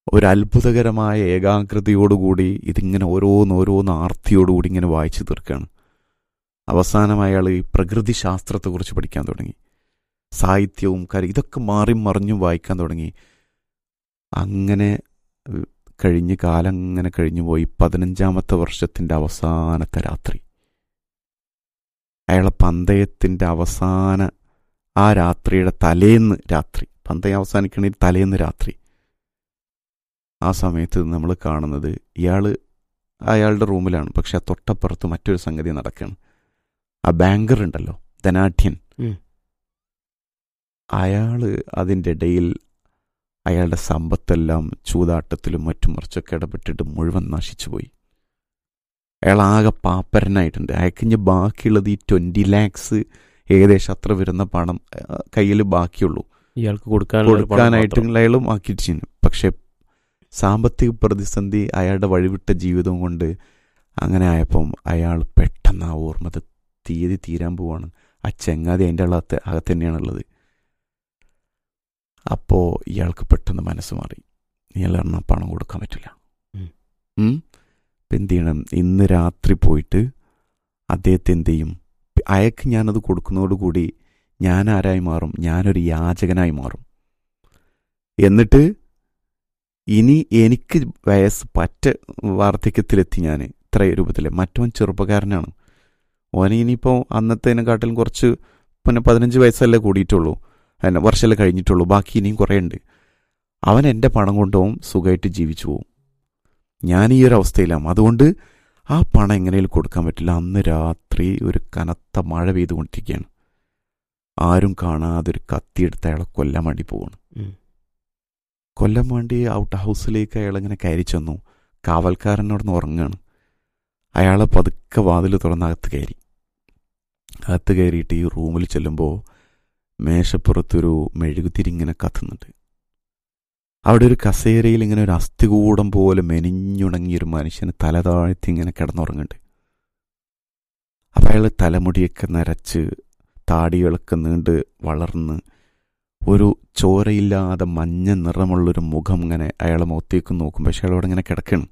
ഒരു അത്ഭുതകരമായ ഏകാഗ്രതയോടുകൂടി ഇതിങ്ങനെ ഓരോന്നോരോന്ന് ആർത്തിയോടുകൂടി ഇങ്ങനെ വായിച്ചു തീർക്കുകയാണ് അവസാനം അയാൾ ഈ പ്രകൃതി ശാസ്ത്രത്തെക്കുറിച്ച് പഠിക്കാൻ തുടങ്ങി സാഹിത്യവും കാര്യം ഇതൊക്കെ മാറി മറിഞ്ഞും വായിക്കാൻ തുടങ്ങി അങ്ങനെ ഏഹ്, കഴിഞ്ഞ് കാലം അങ്ങനെ കഴിഞ്ഞു പോയി പതിനഞ്ചാമത്തെ വർഷത്തിൻ്റെ അവസാനത്തെ രാത്രി അയാളെ പന്തയത്തിൻ്റെ അവസാന ആ രാത്രിയുടെ തലേന്ന് രാത്രി പന്തയം അവസാനിക്കണമെങ്കിൽ തലേന്ന് രാത്രി ആ സമയത്ത് നമ്മൾ കാണുന്നത് ഇയാൾ അയാളുടെ റൂമിലാണ് പക്ഷെ ആ തൊട്ടപ്പുറത്ത് മറ്റൊരു സംഗതി നടക്കുകയാണ് ആ ബാങ്കർ ഉണ്ടല്ലോ ധനാഠ്യൻ ഉം. അയാള് അതിൻ്റെ ഇടയിൽ അയാളുടെ സമ്പത്തെല്ലാം ചൂതാട്ടത്തിലും മറ്റും മറിച്ചൊക്കെ ഇടപെട്ടിട്ട് മുഴുവൻ നശിച്ചുപോയി അയാൾ ആകെ പാപ്പരനായിട്ടുണ്ട് അയാൾക്ക് ഇനി ബാക്കിയുള്ളത് ഈ ട്വൻറ്റി ലാക്സ് ഏകദേശം അത്ര വരുന്ന പണം കയ്യിൽ ബാക്കിയുള്ളൂ ഇയാൾക്ക് കൊടുക്കാനുള്ള ഒരു പണം കൊടുക്കാനായിട്ട് മാത്രം. അയാളും ആക്കിച്ചിരുന്നു പക്ഷെ സാമ്പത്തിക പ്രതിസന്ധി അയാളുടെ വഴിവിട്ട ജീവിതം കൊണ്ട് അങ്ങനെ ആയപ്പം അയാൾ പെട്ടെന്ന് ആ ഓർമ്മ ത- തീയതി തീരാൻ പോവാണ് ആ ചെങ്ങാതി അതിൻ്റെ അകത്ത് അകത്ത് തന്നെയാണുള്ളത് അപ്പോൾ ഇയാൾക്ക് പെട്ടെന്ന് മനസ്സ് മാറി ഇയാൾ പറഞ്ഞാൽ പണം കൊടുക്കാൻ പറ്റില്ല ഉം. ഉം. ഇപ്പം എന്ത് ചെയ്യണം ഇന്ന് രാത്രി പോയിട്ട് അദ്ദേഹത്തെ എന്ത് ചെയ്യും അയാൾക്ക് ഞാനത് കൊടുക്കുന്നതോടുകൂടി ഞാൻ ആരായി മാറും ഞാനൊരു യാചകനായി മാറും എന്നിട്ട് ഇനി എനിക്ക് വയസ്സ് പറ്റ വാർദ്ധക്യത്തിലെത്തി ഞാൻ ഇത്ര രൂപത്തിൽ മറ്റവൻ ചെറുപ്പക്കാരനാണ് ഓന് ഇനിയിപ്പോൾ അന്നത്തേനെക്കാട്ടിലും കുറച്ച് പിന്നെ പതിനഞ്ച് വയസ്സല്ലേ കൂടിയിട്ടുള്ളൂ അതിന് വർഷമല്ലേ കഴിഞ്ഞിട്ടുള്ളൂ ബാക്കി ഇനിയും കുറേ ഉണ്ട് അവൻ എൻ്റെ പണം കൊണ്ടുപോകും സുഖമായിട്ട് ജീവിച്ചു പോകും ഞാൻ ഈ ഒരു അവസ്ഥയിലാണ് അതുകൊണ്ട് ആ പണം എങ്ങനെയും കൊടുക്കാൻ പറ്റില്ല അന്ന് രാത്രി ഒരു കനത്ത മഴ പെയ്തുകൊണ്ടിരിക്കുകയാണ് ആരും കാണാതെ ഒരു കത്തിയെടുത്ത് അയാളെ കൊല്ലാൻ വേണ്ടി പോവാണ് ഉം. കൊല്ലാൻ വേണ്ടി ഔട്ട് ഹൗസിലേക്ക് അയാൾ ഇങ്ങനെ കയറി ചെന്നു കാവൽക്കാരനോടൊന്ന് ഉറങ്ങാണ് അയാളെ പതുക്കെ വാതിൽ തുറന്ന് അകത്ത് കയറി അകത്ത് കയറിയിട്ട് ഈ റൂമിൽ ചെല്ലുമ്പോൾ മേശപ്പുറത്തൊരു മെഴുകുതിരി ഇങ്ങനെ കത്തുന്നുണ്ട് അവിടെ ഒരു കസേരയിൽ ഇങ്ങനെ ഒരു അസ്ഥികൂടം പോലെ മെനിഞ്ഞുണങ്ങിയൊരു മനുഷ്യന് തല താഴ്ത്തി ഇങ്ങനെ കിടന്നുറങ്ങുന്നുണ്ട് അപ്പം അയാൾ തലമുടിയൊക്കെ നരച്ച് താടികളൊക്കെ നീണ്ട് വളർന്ന് ഒരു ചോരയില്ലാതെ മഞ്ഞ നിറമുള്ളൊരു മുഖം ഇങ്ങനെ അയാളെ മുഖത്തേക്ക് നോക്കും പക്ഷെ അയാളോട് ഇങ്ങനെ കിടക്കണം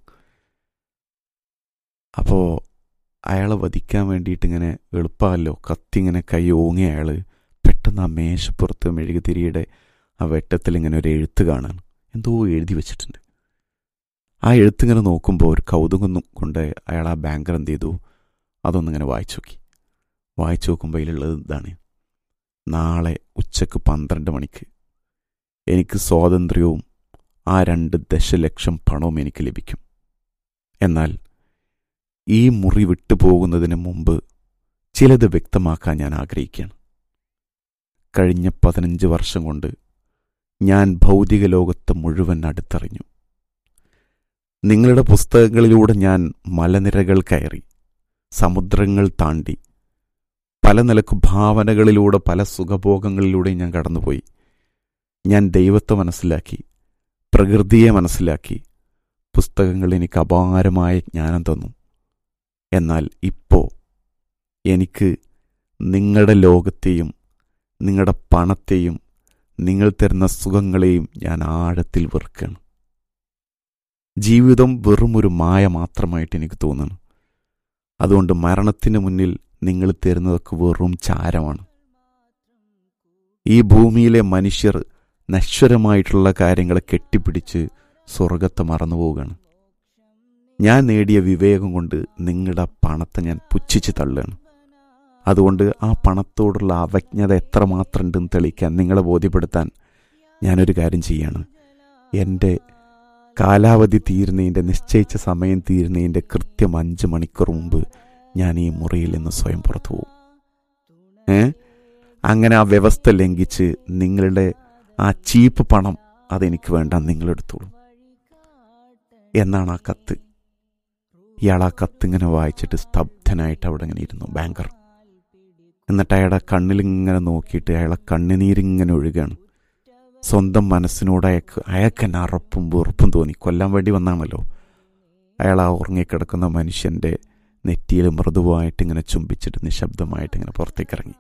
അപ്പോൾ അയാളെ വധിക്കാൻ വേണ്ടിയിട്ട് ഇങ്ങനെ എളുപ്പമല്ലോ കത്തി ഇങ്ങനെ കൈ ഓങ്ങി അയാൾ പെട്ടെന്ന് ആ മേശപ്പുറത്ത് മെഴുകുതിരിയുടെ ആ വെട്ടത്തിൽ ഇങ്ങനെ ഒരു എഴുത്ത് കാണാൻ എന്തോ എഴുതി വെച്ചിട്ടുണ്ട് ആ എഴുത്തിങ്ങനെ നോക്കുമ്പോൾ ഒരു കൗതുകം കൊണ്ട് അയാൾ ആ ബാങ്കർ എന്ത് ചെയ്തു അതൊന്നിങ്ങനെ വായിച്ചു നോക്കി വായിച്ചു നോക്കുമ്പോൾ അതിലുള്ളത് ഇതാണ് നാളെ ഉച്ചക്ക് പന്ത്രണ്ട് മണിക്ക് എനിക്ക് സ്വാതന്ത്ര്യവും ആ രണ്ട് ദശലക്ഷം പണവും എനിക്ക് ലഭിക്കും എന്നാൽ ഈ മുറി വിട്ടു പോകുന്നതിന് മുമ്പ് ചിലത് വ്യക്തമാക്കാൻ ഞാൻ ആഗ്രഹിക്കുകയാണ് കഴിഞ്ഞ പതിനഞ്ച് വർഷം കൊണ്ട് ഞാൻ ഭൗതിക ലോകത്തെ മുഴുവൻ അടുത്തറിഞ്ഞു നിങ്ങളുടെ പുസ്തകങ്ങളിലൂടെ ഞാൻ മലനിരകൾ കയറി സമുദ്രങ്ങൾ താണ്ടി പല നിലക്ക് ഭാവനകളിലൂടെ പല സുഖഭോഗങ്ങളിലൂടെ ഞാൻ കടന്നുപോയി ഞാൻ ദൈവത്തെ മനസ്സിലാക്കി പ്രകൃതിയെ മനസ്സിലാക്കി പുസ്തകങ്ങൾ എനിക്ക് അപാരമായ ജ്ഞാനം തന്നു എന്നാൽ ഇപ്പോൾ എനിക്ക് നിങ്ങളുടെ ലോകത്തെയും നിങ്ങളുടെ പണത്തെയും നിങ്ങൾ തരുന്ന സുഖങ്ങളെയും ഞാൻ ആഴത്തിൽ വെറുക്കണം ജീവിതം വെറും ഒരു മായ മാത്രമായിട്ട് എനിക്ക് തോന്നുന്നു അതുകൊണ്ട് മരണത്തിന് മുന്നിൽ നിങ്ങൾ തരുന്നതൊക്കെ വെറും ചാരമാണ് ഈ ഭൂമിയിലെ മനുഷ്യർ നശ്വരമായിട്ടുള്ള കാര്യങ്ങളെ കെട്ടിപ്പിടിച്ച് സ്വർഗത്തെ മറന്നുപോവുകയാണ് ഞാൻ നേടിയ വിവേകം കൊണ്ട് നിങ്ങളുടെ പണത്തെ ഞാൻ പുച്ഛിച്ച് തള്ളുകയാണ് അതുകൊണ്ട് ആ പണത്തോടുള്ള അവജ്ഞത എത്രമാത്രം ഉണ്ടെന്ന് തെളിയിക്കാൻ നിങ്ങളെ ബോധ്യപ്പെടുത്താൻ ഞാനൊരു കാര്യം ചെയ്യാണ് എൻ്റെ കാലാവധി തീരുന്നതിൻ്റെ നിശ്ചയിച്ച സമയം തീരുന്നതിൻ്റെ കൃത്യം അഞ്ച് മണിക്കൂർ മുമ്പ് ഞാൻ ഈ മുറിയിൽ നിന്ന് സ്വയം പുറത്തു പോകും ഏ അങ്ങനെ ആ വ്യവസ്ഥ ലംഘിച്ച് നിങ്ങളുടെ ആ ചീപ്പ് പണം അതെനിക്ക് വേണ്ട നിങ്ങളെടുത്തോളൂ എന്നാണ് ആ കത്ത് ഇയാൾ ആ കത്തിങ്ങനെ വായിച്ചിട്ട് സ്തബ്ധനായിട്ട് അവിടെ ഇങ്ങനെ ഇരുന്നു ബാങ്കർ എന്നിട്ട് അയാളുടെ കണ്ണിലിങ്ങനെ നോക്കിയിട്ട് അയാളെ കണ്ണുനീരിങ്ങനെ ഒഴുകാണ് സ്വന്തം മനസ്സിനോട് അയാൾക്ക് അയാൾക്ക് തന്നെ അറപ്പും വെറുപ്പും തോന്നി കൊല്ലാൻ വേണ്ടി വന്നാണല്ലോ അയാൾ ആ ഉറങ്ങിക്കിടക്കുന്ന മനുഷ്യൻ്റെ നെറ്റിയിൽ മൃദുവായിട്ട് ഇങ്ങനെ ചുംബിച്ചിട്ട് നിശബ്ദമായിട്ട് ഇങ്ങനെ പുറത്തേക്ക് ഇറങ്ങി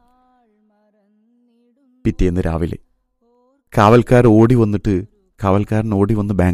പിറ്റേന്ന് രാവിലെ കാവൽക്കാർ ഓടി വന്നിട്ട് കാവൽക്കാരൻ ഓടി വന്ന് ബാങ്ക്